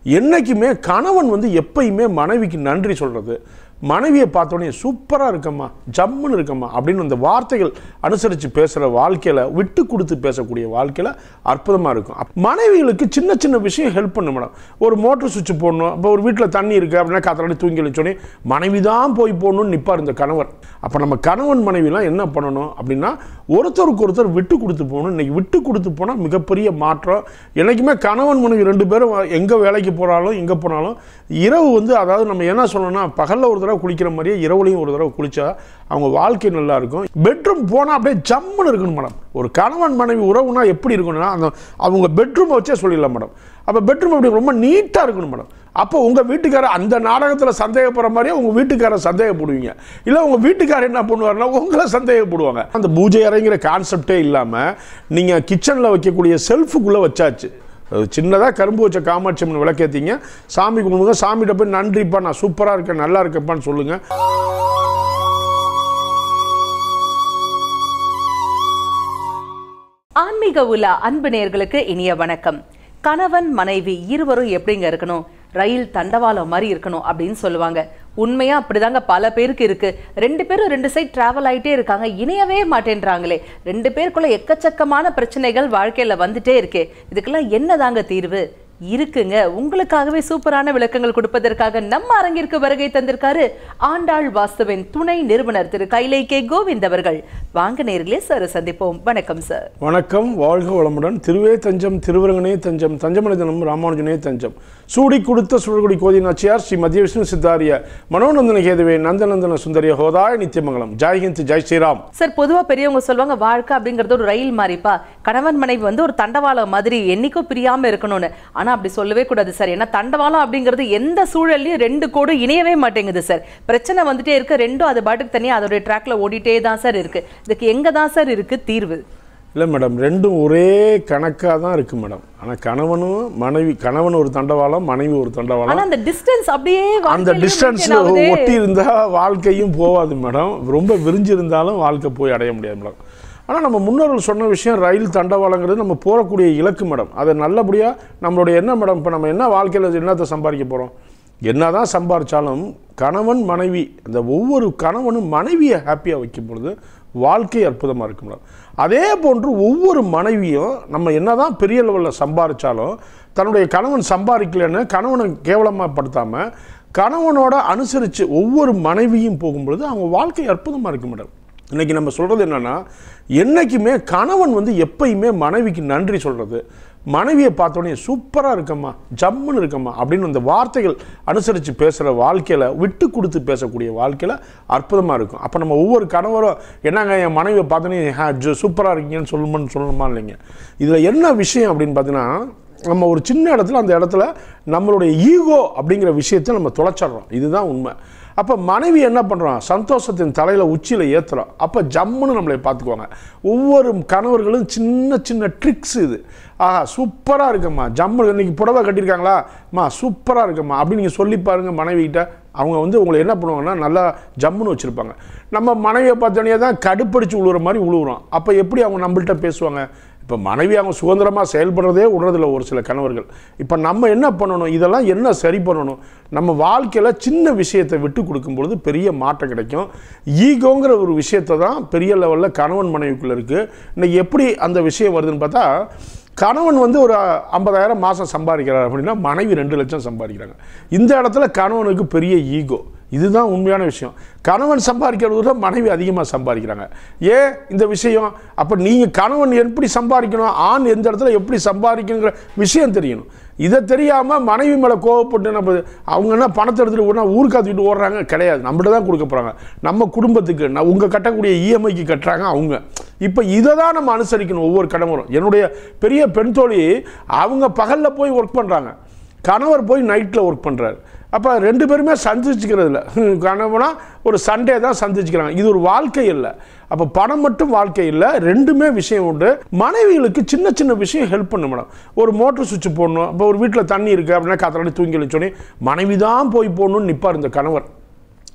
என்னைக்குமே கணவன் வந்து எப்பயுமே மனைவிக்கு நன்றி சொல்கிறது மனைவியை பார்த்தோன்னே சூப்பராக இருக்கம்மா ஜம்முன்னு இருக்கம்மா அப்படின்னு அந்த வார்த்தைகள் அனுசரித்து பேசுகிற வாழ்க்கையில் விட்டு கொடுத்து பேசக்கூடிய வாழ்க்கையில் அற்புதமாக இருக்கும் அப்- மனைவிகளுக்கு சின்ன சின்ன விஷயம் ஹெல்ப் பண்ணும் மேடம் ஒரு மோட்டர் சுவிட்ச் போடணும் இப்போ ஒரு வீட்டில் தண்ணி இருக்குது அப்படின்னா காத்தாடி தூங்கி வச்சோடனே மனைவி தான் போய் போடணும்னு நிற்பார் இந்த கணவர் அப்போ நம்ம கணவன் மனைவிலாம் என்ன பண்ணணும் அப்படின்னா ஒருத்தருக்கு ஒருத்தர் விட்டு கொடுத்து போகணும் இன்னைக்கு விட்டு கொடுத்து போனால் மிகப்பெரிய மாற்றம் என்றைக்குமே கணவன் மனைவி ரெண்டு பேரும் எங்கே வேலைக்கு போனாலும் எங்கே போனாலும் இரவு வந்து அதாவது நம்ம என்ன சொல்லணும்னா பகலில் ஒரு தடவை குளிக்கிற மாதிரியே இரவுலையும் ஒரு தடவை குளிச்சா அவங்க வாழ்க்கை நல்லா இருக்கும் பெட்ரூம் போனால் அப்படியே ஜம்முன்னு இருக்கணும் மேடம் ஒரு கணவன் மனைவி உறவுனா எப்படி இருக்கணும்னா அந்த அவங்க பெட்ரூமை வச்சே சொல்லிடலாம் மேடம் அப்போ பெட்ரூம் அப்படி ரொம்ப நீட்டாக இருக்கணும் மேடம் அப்போ உங்கள் வீட்டுக்காரர் அந்த நாடகத்தில் சந்தேகப்படுற மாதிரியே உங்கள் வீட்டுக்காரர் சந்தேகப்படுவீங்க இல்லை உங்கள் வீட்டுக்காரர் என்ன பண்ணுவாருன்னா உங்களை சந்தேகப்படுவாங்க அந்த பூஜை அறைங்கிற கான்செப்டே இல்லாமல் நீங்கள் கிச்சனில் வைக்கக்கூடிய செல்ஃபுக்குள்ளே வச்சாச்சு சின்னதாக கரும்பு வச்ச காமாட்சி அம்மன் விளக்கேற்றிங்க சாமி கும்பிடுங்க சாமிகிட்ட போய் நன்றிப்பா நான் சூப்பராக இருக்கேன் நல்லா இருக்கேன்ப்பான்னு சொல்லுங்கள் ஆன்மீக உலா அன்பு நேயர்களுக்கு இனிய வணக்கம் கணவன் மனைவி இருவரும் எப்படிங்க இருக்கணும் ரயில் தண்டவாளம் மாதிரி இருக்கணும் அப்படின்னு சொல்லுவாங்க உண்மையா அப்படிதாங்க பல பேருக்கு இருக்கு ரெண்டு பேரும் ரெண்டு சைட் டிராவல் ஆயிட்டே இருக்காங்க இணையவே மாட்டேன்றாங்களே ரெண்டு பேருக்குள்ள எக்கச்சக்கமான பிரச்சனைகள் வாழ்க்கையில வந்துட்டே இருக்கே இதுக்கெல்லாம் என்னதாங்க தீர்வு இருக்குங்க உங்களுக்காகவே சூப்பரான விளக்கங்கள் கொடுப்பதற்காக நம்ம அரங்கிற்கு வருகை தந்திருக்காரு ஆண்டாள் வாஸ்துவின் துணை நிறுவனர் திரு கைலை கே கோவிந்த் அவர்கள் வாங்க நேர்களே சார் சந்திப்போம் வணக்கம் சார் வணக்கம் வாழ்க வளமுடன் திருவே தஞ்சம் திருவரங்கனே தஞ்சம் தஞ்சமனை தினம் ராமானுஜனே தஞ்சம் சூடி கொடுத்த சுழற்குடி கோதி நாச்சியார் ஸ்ரீ மத்திய விஷ்ணு சித்தாரிய மனோநந்தன கேதுவே நந்தநந்தன சுந்தரிய ஹோதாய நித்தியமங்கலம் ஜெய் ஹிந்த் ஜெய் ஸ்ரீராம் சார் பொதுவா பெரியவங்க சொல்லுவாங்க வாழ்க்கை அப்படிங்கிறது ஒரு ரயில் மாதிரிப்பா கணவன் மனைவி வந்து ஒரு தண்டவாளம் மாதிரி என்னைக்கும் பிரியாம இருக்கணும்னு ஆனா அப்படி சொல்லவே கூடாது சார் ஏன்னா தண்டவாளம் அப்படிங்கிறது எந்த சூழல்லையும் ரெண்டு கோடு இணையவே மாட்டேங்குது சார் பிரச்சனை வந்துட்டே இருக்கு ரெண்டும் அது பாட்டுக்கு தனியா அதோட ட்ராக்ல ஓடிட்டே தான் சார் இருக்கு இதுக்கு எங்க தான் சார் இருக்கு தீர்வு இல்லை மேடம் ரெண்டும் ஒரே கணக்காக தான் இருக்கு மேடம் ஆனால் கணவனும் மனைவி கணவன் ஒரு தண்டவாளம் மனைவி ஒரு தண்டவாளம் ஆனா அந்த டிஸ்டன்ஸ் அப்படியே அந்த வாழ்க்கையில டிஸ்டன்ஸ் maintain ஆகுதே. ஒட்டி இருந்தால் வாழ்க்கையும் போகாது மேடம் ரொம்ப விரிஞ்சிருந்தாலும் வாழ்க்கை போய் அடைய முடியாது மேடம் ஆனால் நம்ம முன்னோர்கள் சொன்ன விஷயம் ரயில் தண்டவாளங்கிறது நம்ம போகக்கூடிய இலக்கு மேடம் அதை நல்லபடியாக நம்மளுடைய என்ன மேடம் இப்போ நம்ம என்ன வாழ்க்கையில் என்னத்தை சம்பாதிக்க போகிறோம் என்னதான் சம்பாதிச்சாலும் கணவன் மனைவி அந்த ஒவ்வொரு கணவனும் மனைவியை ஹாப்பியாக வைக்கும் பொழுது வாழ்க்கை அற்புதமாக இருக்கும் மேடம் அதே போன்று ஒவ்வொரு மனைவியும் நம்ம என்னதான் பெரிய லெவலில் சம்பாதிச்சாலும் தன்னுடைய கணவன் சம்பாதிக்கலைன்னு கணவனை கேவலமாகப்படுத்தாமல் கணவனோட அனுசரித்து ஒவ்வொரு மனைவியும் போகும்பொழுது அவங்க வாழ்க்கை அற்புதமாக இருக்கும் மேடம் இன்னைக்கு நம்ம சொல்கிறது என்னன்னா என்னைக்குமே கணவன் வந்து எப்பயுமே மனைவிக்கு நன்றி சொல்கிறது மனைவியை பார்த்தோன்னே சூப்பராக இருக்கம்மா ஜம்முன்னு இருக்கம்மா அப்படின்னு அந்த வார்த்தைகள் அனுசரித்து பேசுகிற வாழ்க்கையில் விட்டு கொடுத்து பேசக்கூடிய வாழ்க்கையில் அற்புதமாக இருக்கும் அப்போ நம்ம ஒவ்வொரு கணவரும் என்னங்க என் மனைவியை பார்த்தோன்னே சூப்பராக இருக்கீங்கன்னு சொல்லணும்னு சொல்லணுமா இல்லைங்க இதில் என்ன விஷயம் அப்படின்னு பார்த்தீங்கன்னா நம்ம ஒரு சின்ன இடத்துல அந்த இடத்துல நம்மளுடைய ஈகோ அப்படிங்கிற விஷயத்தை நம்ம தொலைச்சிடுறோம் இதுதான் உண்மை அப்போ மனைவி என்ன பண்ணுறோம் சந்தோஷத்தின் தலையில் உச்சியில் ஏற்றுறோம் அப்போ ஜம்முன்னு நம்மளை பார்த்துக்குவாங்க ஒவ்வொரு கணவர்களும் சின்ன சின்ன ட்ரிக்ஸ் இது ஆஹா சூப்பராக இருக்கும்மா ஜம்மு இன்னைக்கு புடவை கட்டியிருக்காங்களா அம்மா சூப்பராக இருக்கும்மா அப்படின்னு நீங்கள் சொல்லி பாருங்கள் மனைவிகிட்ட அவங்க வந்து உங்களை என்ன பண்ணுவாங்கன்னா நல்லா ஜம்முன்னு வச்சுருப்பாங்க நம்ம மனைவியை பார்த்தோன்னே தான் கடுப்படிச்சு உழுவுற மாதிரி உழுவுறோம் அப்போ எப்படி அவங்க நம்மள்ட்ட பேசுவாங்க இப்போ மனைவி அவங்க சுதந்திரமாக செயல்படுறதே விடுறதில்ல ஒரு சில கணவர்கள் இப்போ நம்ம என்ன பண்ணணும் இதெல்லாம் என்ன சரி பண்ணணும் நம்ம வாழ்க்கையில் சின்ன விஷயத்தை விட்டு கொடுக்கும்பொழுது பெரிய மாற்றம் கிடைக்கும் ஈகோங்கிற ஒரு விஷயத்தை தான் பெரிய லெவலில் கணவன் மனைவிக்குள்ளே இருக்குது இன்னைக்கு எப்படி அந்த விஷயம் வருதுன்னு பார்த்தா கணவன் வந்து ஒரு ஐம்பதாயிரம் மாதம் சம்பாதிக்கிறார் அப்படின்னா மனைவி ரெண்டு லட்சம் சம்பாதிக்கிறாங்க இந்த இடத்துல கணவனுக்கு பெரிய ஈகோ இதுதான் உண்மையான விஷயம் கணவன் சம்பாதிக்கிறத விட மனைவி அதிகமாக சம்பாதிக்கிறாங்க ஏன் இந்த விஷயம் அப்போ நீங்கள் கணவன் எப்படி சம்பாதிக்கணும் ஆண் எந்த இடத்துல எப்படி சம்பாதிக்கணுங்கிற விஷயம் தெரியணும் இதை தெரியாமல் மனைவி மேலே கோவப்பட்டு நம்ம அவங்க என்ன பணத்தை எடுத்துகிட்டு ஓடினா ஊருக்கு காத்துக்கிட்டு ஓடுறாங்க கிடையாது நம்மகிட்ட தான் கொடுக்க போகிறாங்க நம்ம குடும்பத்துக்கு நான் உங்கள் கட்டக்கூடிய இஎம்ஐக்கு கட்டுறாங்க அவங்க இப்போ இதை தான் நம்ம அனுசரிக்கணும் ஒவ்வொரு கணவரும் என்னுடைய பெரிய பெண் தோழி அவங்க பகலில் போய் ஒர்க் பண்ணுறாங்க கணவர் போய் நைட்டில் ஒர்க் பண்ணுறாரு அப்போ ரெண்டு பேருமே சந்திச்சுக்கிறது இல்லை கணவனா ஒரு சண்டே தான் சந்திச்சுக்கிறாங்க இது ஒரு வாழ்க்கை இல்லை அப்போ பணம் மட்டும் வாழ்க்கை இல்லை ரெண்டுமே விஷயம் உண்டு மனைவிகளுக்கு சின்ன சின்ன விஷயம் ஹெல்ப் பண்ணும் மேடம் ஒரு மோட்டர் சுவிட்ச் போடணும் இப்போ ஒரு வீட்டில் தண்ணி இருக்குது அப்படின்னா காத்தாடி தூங்கி வச்சோடனே மனைவி தான் போய் போடணும்னு நிற்பார் இந்த கணவர்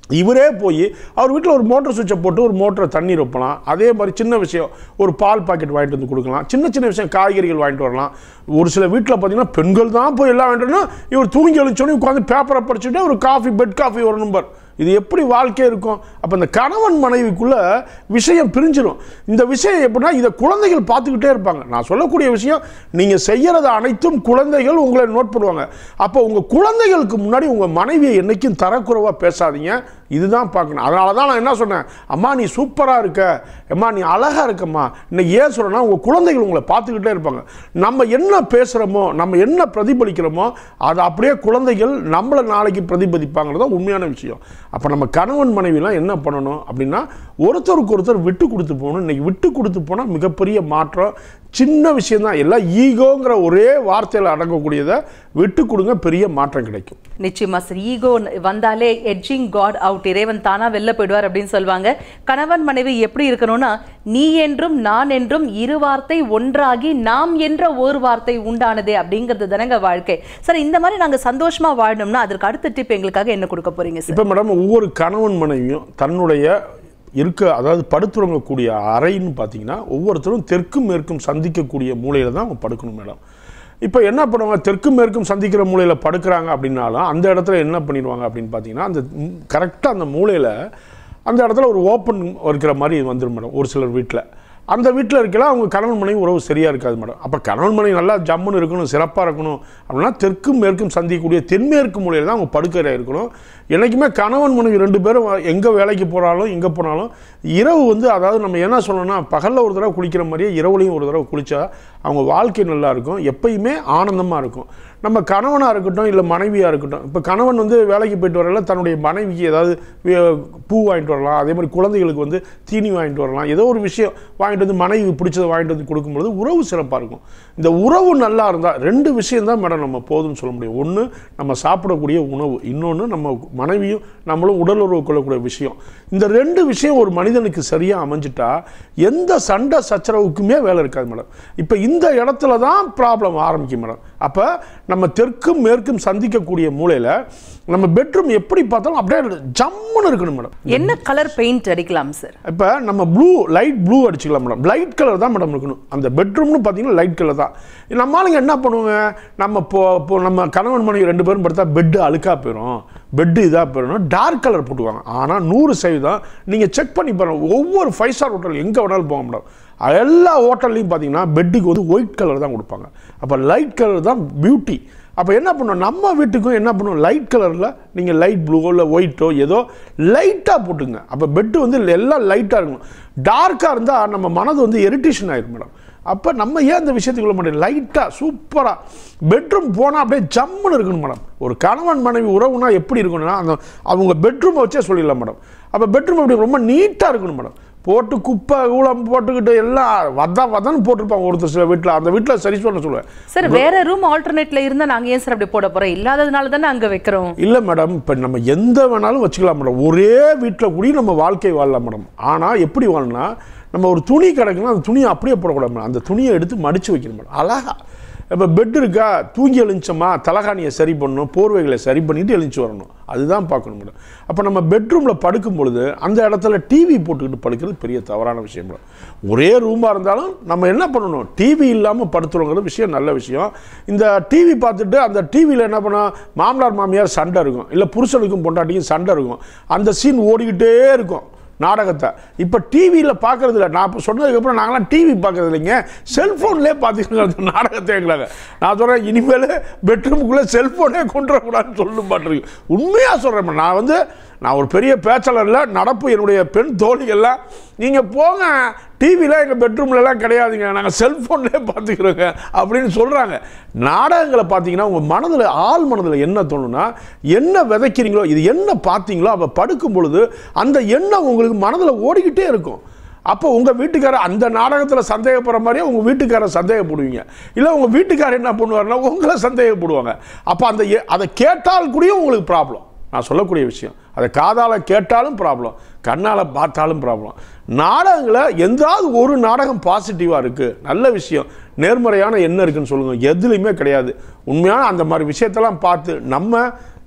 இவரே போய் அவர் வீட்டில் ஒரு மோட்டர் சுவிட்சை போட்டு ஒரு மோட்டரை தண்ணி வைப்பலாம் அதே மாதிரி சின்ன விஷயம் ஒரு பால் பாக்கெட் வாங்கிட்டு வந்து கொடுக்கலாம் சின்ன சின்ன விஷயம் காய்கறிகள் வாங்கிட்டு வரலாம் ஒரு சில வீட்டில் பார்த்தீங்கன்னா பெண்கள் தான் போய் எல்லாம் வாங்கிட்டு வரணும். இவர் தூங்கி எழுந்தோடனே உட்காந்து பேப்பரை படிச்சுட்டு ஒரு காஃபி பெட் காஃபி ஒரு நம்பர் இது எப்படி வாழ்க்கை இருக்கும் அப்போ இந்த கணவன் மனைவிக்குள்ள விஷயம் பிரிஞ்சிடும் இந்த விஷயம் எப்படின்னா இதை குழந்தைகள் பார்த்துக்கிட்டே இருப்பாங்க நான் சொல்லக்கூடிய விஷயம் நீங்கள் செய்யறது அனைத்தும் குழந்தைகள் உங்களை நோட் பண்ணுவாங்க அப்போ உங்கள் குழந்தைகளுக்கு முன்னாடி உங்கள் மனைவியை என்னைக்கும் தரக்குறைவாக பேசாதீங்க இதுதான் பார்க்கணும் அதனால தான் நான் என்ன சொன்னேன் அம்மா நீ சூப்பராக இருக்க அம்மா நீ அழகாக இருக்கம்மா இன்னைக்கு ஏன் சொல்கிறேன்னா உங்கள் குழந்தைகள் உங்களை பார்த்துக்கிட்டே இருப்பாங்க நம்ம என்ன பேசுகிறோமோ நம்ம என்ன பிரதிபலிக்கிறோமோ அதை அப்படியே குழந்தைகள் நம்மளை நாளைக்கு பிரதிபலிப்பாங்கிறது தான் உண்மையான விஷயம் அப்போ நம்ம கணவன் மனைவிலாம் என்ன பண்ணணும் அப்படின்னா ஒருத்தருக்கு ஒருத்தர் விட்டு கொடுத்து போகணும் இன்னைக்கு விட்டு கொடுத்து போனால் மிகப்பெரிய மாற்றம் சின்ன விஷயம்தான் எல்லாம் ஈகோங்கிற ஒரே வார்த்தையில் அடங்கக்கூடியதை விட்டு கொடுங்க பெரிய மாற்றம் கிடைக்கும் நிச்சயமா சார் ஈகோ வந்தாலே எட்ஜிங் காட் அவுட் இறைவன் தானா வெளில போயிடுவார் அப்படின்னு சொல்லுவாங்க கணவன் மனைவி எப்படி இருக்கணும்னா நீ என்றும் நான் என்றும் இரு வார்த்தை ஒன்றாகி நாம் என்ற ஒரு வார்த்தை உண்டானதே அப்படிங்கிறது தானங்க வாழ்க்கை சார் இந்த மாதிரி நாங்க சந்தோஷமா வாழணும்னா அதற்கு அடுத்த டிப் எங்களுக்காக என்ன கொடுக்க போறீங்க சார் இப்போ மேடம் ஒவ்வொரு கணவன் மனைவியும் தன்னுடைய இருக்க அதாவது படுத்துறங்கக்கூடிய அறைன்னு பார்த்தீங்கன்னா ஒவ்வொருத்தரும் தெற்கும் மேற்கும் சந்திக்கக்கூடிய மூலையில் தான் அவங்க படுக்கணும் மேடம் இப்போ என்ன பண்ணுவாங்க தெற்கும் மேற்கும் சந்திக்கிற மூலையில் படுக்கிறாங்க அப்படின்னாலும் அந்த இடத்துல என்ன பண்ணிடுவாங்க அப்படின்னு பார்த்தீங்கன்னா அந்த கரெக்டாக அந்த மூலையில் அந்த இடத்துல ஒரு ஓப்பன் இருக்கிற மாதிரி வந்துடும் மேடம் ஒரு சிலர் வீட்டில் அந்த வீட்டில் இருக்கலாம் அவங்க கணவன் மனைவி உறவு சரியாக இருக்காது மேடம் அப்போ கணவன் மனைவி நல்லா ஜம்முன்னு இருக்கணும் சிறப்பாக இருக்கணும் அப்படின்னா தெற்கும் மேற்கும் சந்திக்கக்கூடிய தென்மேற்கு மூலையில் தான் அவங்க படுக்கறை இருக்கணும் என்றைக்குமே கணவன் மனைவி ரெண்டு பேரும் எங்கே வேலைக்கு போனாலும் எங்கே போனாலும் இரவு வந்து அதாவது நம்ம என்ன சொல்லணும்னா பகலில் ஒரு தடவை குளிக்கிற மாதிரியே இரவுலையும் ஒரு தடவை குளித்தா அவங்க வாழ்க்கை நல்லா இருக்கும் எப்பயுமே ஆனந்தமாக இருக்கும் நம்ம கணவனாக இருக்கட்டும் இல்லை மனைவியாக இருக்கட்டும் இப்போ கணவன் வந்து வேலைக்கு போயிட்டு வரல தன்னுடைய மனைவிக்கு ஏதாவது வே- பூ வாங்கிட்டு வரலாம் அதே மாதிரி குழந்தைகளுக்கு வந்து தீனி வாங்கிட்டு வரலாம் ஏதோ ஒரு விஷயம் வாங்கிட்டு வந்து மனைவி பிடிச்சதை வாங்கிட்டு வந்து கொடுக்கும்பொழுது உறவு சிறப்பாக இருக்கும் இந்த உறவு நல்லா இருந்தால் ரெண்டு விஷயம் தான் மேடம் நம்ம போதும்னு சொல்ல முடியும் ஒன்று நம்ம சாப்பிடக்கூடிய உணவு இன்னொன்று நம்ம மனைவியும் நம்மளும் உடல் உறவு கொள்ளக்கூடிய விஷயம் இந்த ரெண்டு விஷயம் ஒரு மனிதனுக்கு சரியாக அமைஞ்சிட்டா எந்த சண்டை சச்சரவுக்குமே வேலை இருக்காது மேடம் இப்போ இந்த இடத்துல தான் ப்ராப்ளம் ஆரம்பிக்கும் மேடம் அப்போ நம்ம தெற்கும் மேற்கும் சந்திக்கக்கூடிய மூலையில் நம்ம பெட்ரூம் எப்படி பார்த்தாலும் அப்படியே ஜம்முன்னு இருக்கணும் மேடம் என்ன கலர் பெயிண்ட் அடிக்கலாம் சார் இப்போ நம்ம ப்ளூ லைட் ப்ளூ அடிச்சுக்கலாம் மேடம் லைட் கலர் தான் மேடம் இருக்கணும் அந்த பெட்ரூம்னு பார்த்தீங்கன்னா லைட் கலர் தான் நம்ம ஆளுங்க என்ன பண்ணுவாங்க நம்ம இப்போ இப்போ நம்ம கணவன் மனைவி ரெண்டு பேரும் படுத்தா பெட்டு அழுக்கா போயிடும் பெட்டு இதாக போயிடும் டார்க் கலர் போட்டுவாங்க ஆனால் நூறு சதவீதம் நீங்கள் செக் பண்ணி பாருங்க ஒவ்வொரு ஃபைவ் ஸ்டார் ஹோட்டல் எங்கே வேணாலும் போக மேடம் எல்லா ஹோட்டல்லையும் பார்த்தீங்கன்னா பெட்டுக்கு வந்து ஒயிட் கலர் தான் கொடுப்பாங்க அப்போ லைட் கலர் தான் பியூட்டி அப்போ என்ன பண்ணும் நம்ம வீட்டுக்கும் என்ன பண்ணும் லைட் கலரில் நீங்கள் லைட் ப்ளூவோ இல்லை ஒயிட்டோ ஏதோ லைட்டாக போட்டுங்க அப்போ பெட்டு வந்து எல்லாம் லைட்டாக இருக்கணும் டார்க்காக இருந்தால் நம்ம மனது வந்து எரிட்டேஷன் ஆயிடும் மேடம் அப்போ நம்ம ஏன் இந்த விஷயத்துக்குள்ள மாட்டோம் லைட்டாக சூப்பராக பெட்ரூம் போனால் அப்படியே ஜம்முன்னு இருக்கணும் மேடம் ஒரு கணவன் மனைவி உறவுனா எப்படி இருக்கணும்னா அந்த அவங்க பெட்ரூமை வச்சே சொல்லிடலாம் மேடம் அப்போ பெட்ரூம் அப்படி ரொம்ப நீட்டாக இருக்கணும் மேடம் போட்டு குப்பை ஊழம் போட்டுக்கிட்டு எல்லாம் வதா வதன்னு போட்டிருப்பாங்க ஒருத்தர் சில வீட்டில் அந்த வீட்டில் சரி சொல்ல சொல்லுவேன் சார் வேற ரூம் ஆல்டர்னேட்ல இருந்தா நாங்க ஏன் சார் அப்படி போட போறோம் இல்லாததுனால தானே அங்க வைக்கிறோம் இல்லை மேடம் இப்போ நம்ம எந்த வேணாலும் வச்சுக்கலாம் மேடம் ஒரே வீட்டில் கூடி நம்ம வாழ்க்கை வாழலாம் மேடம் ஆனால் எப்படி வாழணும்னா நம்ம ஒரு துணி கிடக்குன்னா அந்த துணியை அப்படியே போடக்கூடாது மேடம் அந்த துணியை எடுத்து மடித்து வைக்கணும் மேடம் அழகா இப்போ பெட் இருக்கா தூங்கி எழுந்தோமா தலகாணியை சரி பண்ணணும் போர்வைகளை சரி பண்ணிட்டு எழுந்துச்சு வரணும் அதுதான் பார்க்கணும் மேடம் அப்போ நம்ம பெட்ரூமில் படுக்கும் பொழுது அந்த இடத்துல டிவி போட்டுக்கிட்டு படுக்கிறது பெரிய தவறான விஷயம் மேடம் ஒரே ரூமாக இருந்தாலும் நம்ம என்ன பண்ணணும் டிவி இல்லாமல் படுத்துறோங்கிறது விஷயம் நல்ல விஷயம் இந்த டிவி பார்த்துட்டு அந்த டிவியில் என்ன பண்ணோம் மாமனார் மாமியார் சண்டை இருக்கும் இல்லை புருஷனுக்கும் பொண்டாட்டிக்கும் சண்டை இருக்கும் அந்த சீன் ஓடிக்கிட்டே இருக்கும் நாடகத்தை இப்போ டிவியில் பார்க்கறது இல்லை நான் இப்போ சொன்னதுக்கப்புறம் நாங்களாம் டிவி பார்க்கறது இல்லைங்க செல்ஃபோன்லேயே பார்த்துக்கிட்டு நாடகத்தை எங்களாங்க நான் சொல்கிறேன் இனிமேல் பெட்ரூமுக்குள்ளே செல்ஃபோனே கொண்டு வரக்கூடாதுன்னு சொல்லணும் பாட்டுருக்கு உண்மையாக சொல்கிறேன் நான் வந்து நான் ஒரு பெரிய பேச்சாளரில் நடப்பு என்னுடைய பெண் தோழிகள்லாம் நீங்கள் போங்க டிவியில் எங்கள் பெட்ரூம்லலாம் கிடையாதுங்க நாங்கள் செல்ஃபோன்லேயே பார்த்துக்கிறோங்க அப்படின்னு சொல்கிறாங்க நாடகங்களை பார்த்தீங்கன்னா உங்கள் மனதில் ஆள் மனதில் என்ன தோணுன்னா என்ன விதைக்கிறீங்களோ இது என்ன பார்த்தீங்களோ அப்போ படுக்கும் பொழுது அந்த எண்ணம் உங்களுக்கு மனதில் ஓடிக்கிட்டே இருக்கும் அப்போ உங்கள் வீட்டுக்காரர் அந்த நாடகத்தில் சந்தேகப்படுற மாதிரியே உங்கள் வீட்டுக்காரர் சந்தேகப்படுவீங்க இல்லை உங்கள் வீட்டுக்காரர் என்ன பண்ணுவாருன்னா உங்களை சந்தேகப்படுவாங்க அப்போ அந்த எ- அதை கேட்டால் கூடயும் உங்களுக்கு ப்ராப்ளம் நான் சொல்லக்கூடிய விஷயம் அதை காதால் கேட்டாலும் ப்ராப்ளம் கண்ணால் பார்த்தாலும் ப்ராப்ளம் நாடகங்களை எந்தாவது ஒரு நாடகம் பாசிட்டிவாக இருக்குது நல்ல விஷயம் நேர்மறையான என்ன இருக்குன்னு சொல்லுங்கள் எதுலையுமே கிடையாது உண்மையான அந்த மாதிரி விஷயத்தெல்லாம் பார்த்து நம்ம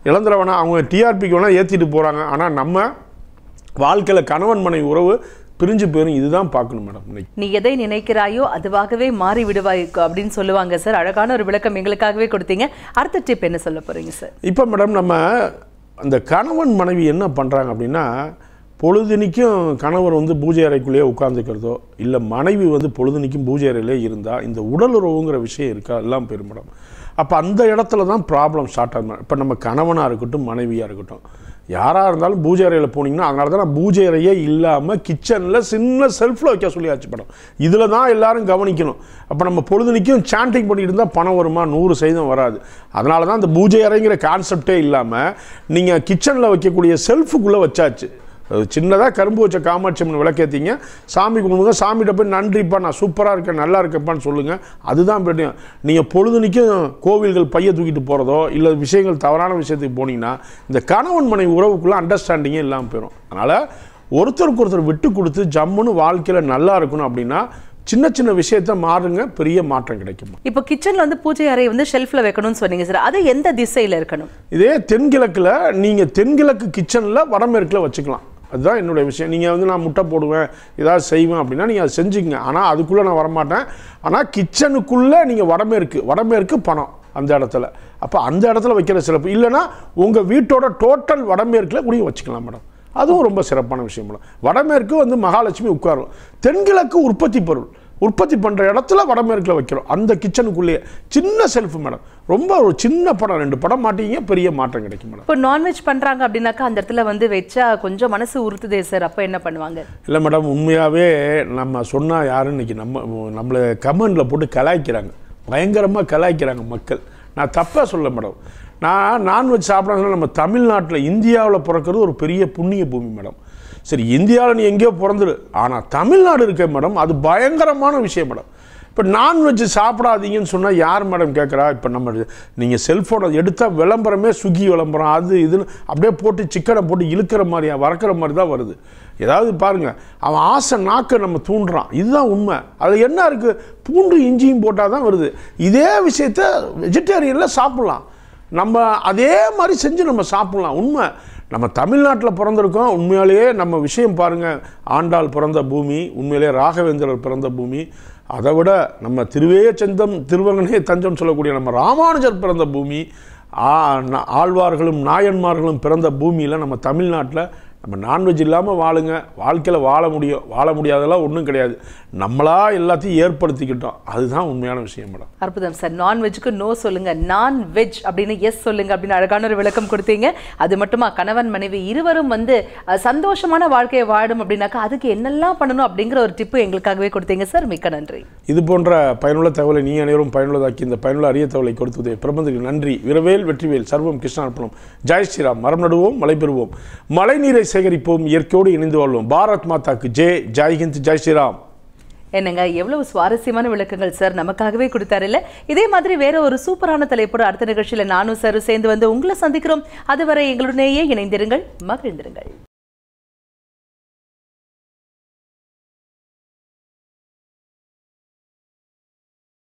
இழந்துட வேணாம் அவங்க டிஆர்பிக்கு வேணால் ஏற்றிட்டு போகிறாங்க ஆனால் நம்ம வாழ்க்கையில் கணவன் மனைவி உறவு பிரிஞ்சு போயிரும் இதுதான் பார்க்கணும் மேடம் இன்னைக்கு நீ எதை நினைக்கிறாயோ அதுவாகவே மாறி விடுவாய் அப்படின்னு சொல்லுவாங்க சார் அழகான ஒரு விளக்கம் எங்களுக்காகவே கொடுத்தீங்க அடுத்த டிப் என்ன சொல்ல போறீங்க சார் இப்போ மேடம் நம்ம அந்த கணவன் மனைவி என்ன பண்ணுறாங்க அப்படின்னா பொழுதுனிக்கும் கணவர் வந்து பூஜை அறைக்குள்ளேயே உட்காந்துக்கிறதோ இல்லை மனைவி வந்து பொழுதுனிக்கும் பூஜை அறையிலே இருந்தால் இந்த உடல் உறவுங்கிற விஷயம் இருக்கா எல்லாம் பெரும் மேடம் அப்போ அந்த இடத்துல தான் ப்ராப்ளம் ஸ்டார்ட் ஆகும் இப்போ நம்ம கணவனாக இருக்கட்டும் மனைவியாக இருக்கட்டும் யாராக இருந்தாலும் பூஜை அறையில் போனீங்கன்னா அதனால தான் நான் பூஜை அறையே இல்லாமல் கிச்சனில் சின்ன செல்ஃபில் வைக்க சொல்லியாச்சு படம் இதில் தான் எல்லாரும் கவனிக்கணும் அப்போ நம்ம பொழுதுனிக்கும் சாண்டிங் பண்ணிட்டு இருந்தால் பணம் வருமா நூறு சதவீதம் வராது அதனால தான் அந்த பூஜை அறைங்கிற கான்செப்டே இல்லாமல் நீங்கள் கிச்சனில் வைக்கக்கூடிய செல்ஃபுக்குள்ளே வச்சாச்சு அது சின்னதாக கரும்பு வச்ச காமாட்சி அம்மன் விளக்கேற்றிங்க சாமி கும்பிடுங்க சாமிகிட்ட போய் நன்றிப்பா நான் சூப்பராக இருக்கேன் நல்லா இருக்கேன்ப்பான்னு சொல்லுங்கள் அதுதான் பெரியும் நீங்கள் பொழுதுனிக்கும் கோவில்கள் பைய தூக்கிட்டு போகிறதோ இல்லை விஷயங்கள் தவறான விஷயத்துக்கு போனீங்கன்னா இந்த கணவன் மனைவி உறவுக்குள்ளே அண்டர்ஸ்டாண்டிங்கே இல்லாமல் போயிடும் அதனால் ஒருத்தருக்கு ஒருத்தர் விட்டு கொடுத்து ஜம்முன்னு வாழ்க்கையில் நல்லா இருக்கணும் அப்படின்னா சின்ன சின்ன விஷயத்த மாறுங்க பெரிய மாற்றம் கிடைக்கும் இப்போ கிச்சன்ல வந்து பூஜை அறை வந்து ஷெல்ஃப்ல வைக்கணும்னு சொன்னீங்க சார் அது எந்த திசையில இருக்கணும் இதே தென்கிழக்கில் நீங்கள் தென்கிழக்கு கிச்சனில் வடமேற்கில் வச்சுக்கலாம் அதுதான் என்னுடைய விஷயம் நீங்கள் வந்து நான் முட்டை போடுவேன் ஏதாவது செய்வேன் அப்படின்னா நீங்கள் அதை செஞ்சுக்கங்க ஆனால் அதுக்குள்ளே நான் வரமாட்டேன் ஆனால் கிச்சனுக்குள்ளே நீங்கள் வடமேற்கு வடமேற்கு பணம் அந்த இடத்துல அப்போ அந்த இடத்துல வைக்கிற சிறப்பு இல்லைன்னா உங்கள் வீட்டோட டோட்டல் வடமேற்கில் கூட வச்சுக்கலாம் மேடம் அதுவும் ரொம்ப சிறப்பான விஷயம் மேடம் வடமேற்கு வந்து மகாலட்சுமி உட்காரும் தென்கிழக்கு உற்பத்தி பொருள் உற்பத்தி பண்ணுற இடத்துல வடமேற்கில் வைக்கிறோம் அந்த கிச்சனுக்குள்ளேயே சின்ன செல்ஃப் மேடம் ரொம்ப ஒரு சின்ன படம் ரெண்டு படம் மாட்டீங்க பெரிய மாற்றம் கிடைக்கும் மேடம் இப்போ நான்வெஜ் பண்றாங்க அப்படின்னாக்கா அந்த இடத்துல வந்து வச்சா கொஞ்சம் மனசு உறுத்துதே சார் அப்ப என்ன பண்ணுவாங்க இல்லை மேடம் உண்மையாகவே நம்ம சொன்னால் யாரும் இன்னைக்கு நம்ம நம்மளை கமெண்டில் போட்டு கலாய்க்கிறாங்க பயங்கரமாக கலாய்க்கிறாங்க மக்கள் நான் தப்பாக சொல்ல மேடம் நான் நான்வெஜ் சாப்பிட்றாங்கன்னா நம்ம தமிழ்நாட்டில் இந்தியாவில் பிறக்கிறது ஒரு பெரிய புண்ணிய பூமி மேடம் சரி இந்தியாவில் நீ எங்கேயோ பிறந்துரு ஆனால் தமிழ்நாடு இருக்க மேடம் அது பயங்கரமான விஷயம் மேடம் இப்போ நான்வெஜ் சாப்பிடாதீங்கன்னு சொன்னால் யார் மேடம் கேட்குறா இப்போ நம்ம நீங்கள் செல்ஃபோனை எடுத்தால் விளம்பரமே ஸ்விக்கி விளம்பரம் அது இதுன்னு அப்படியே போட்டு சிக்கனை போட்டு இழுக்கிற மாதிரியா வறக்கிற மாதிரி தான் வருது ஏதாவது பாருங்கள் அவன் ஆசை நாக்கை நம்ம தூண்டுறான் இதுதான் உண்மை அது என்ன இருக்குது பூண்டு இஞ்சியும் போட்டால் தான் வருது இதே விஷயத்த வெஜிடேரியனில் சாப்பிட்லாம் நம்ம அதே மாதிரி செஞ்சு நம்ம சாப்பிட்லாம் உண்மை நம்ம தமிழ்நாட்டில் பிறந்திருக்கோம் உண்மையாலேயே நம்ம விஷயம் பாருங்கள் ஆண்டாள் பிறந்த பூமி உண்மையிலேயே ராகவேந்திரர் பிறந்த பூமி அதை விட நம்ம திருவே செந்தம் திருவங்கனே தஞ்சம் சொல்லக்கூடிய நம்ம ராமானுஜர் பிறந்த பூமி ஆ- நா- ஆழ்வார்களும் நாயன்மார்களும் பிறந்த பூமியில் நம்ம தமிழ்நாட்டில் நம்ம நான்வெஜ் இல்லாமல் வாழுங்க வாழ்க்கையில் வாழ முடியும் வாழ முடியாதெல்லாம் ஒன்றும் கிடையாது நம்மளா எல்லாத்தையும் ஏற்படுத்திக்கிட்டோம் அதுதான் உண்மையான விஷயம் மேடம் அற்புதம் சார் நான்வெஜ்க்கு நோ சொல்லுங்க நான் வெஜ் அப்படின்னு எஸ் சொல்லுங்க அப்படின்னு அழகான ஒரு விளக்கம் கொடுத்தீங்க அது மட்டுமா கணவன் மனைவி இருவரும் வந்து அஹ், சந்தோஷமான வாழ்க்கையை வாழும் அப்படின்னாக்கா அதுக்கு என்னெல்லாம் பண்ணணும் அப்படிங்கிற ஒரு டிப்பு எங்களுக்காகவே கொடுத்தீங்க சார் மிக்க நன்றி இது போன்ற பயனுள்ள தகவலை நீ அனைவரும் பயனுள்ளதாக்கி இந்த பயனுள்ள அரிய தகவலை கொடுத்ததே பிரபந்தத்துக்கு நன்றி விரவேல் வெற்றிவேல் சர்வம் கிருஷ்ணார்ப்பணம் ஜெய் ஸ்ரீராம் மரம் நடுவோம் மழை பெறுவோம் மழை நீரை சேகரிப்போம் இயற்கையோடு இணைந்து வாழ்வோம் பாரத் மாதாக்கு ஜெய் ஜெய் ஹிந்த் ஜெய் ஸ்ரீராம் என்னங்க எவ்வளவு சுவாரஸ்யமான விளக்கங்கள் சார் நமக்காகவே கொடுத்தாருல்ல இதே மாதிரி வேற ஒரு சூப்பரான தலைப்போட அடுத்த நிகழ்ச்சியில நானும் சார் சேர்ந்து வந்து உங்களை சந்திக்கிறோம் அதுவரை எங்களுடனேயே இணைந்திருங்கள் மகிழ்ந்திருங்கள்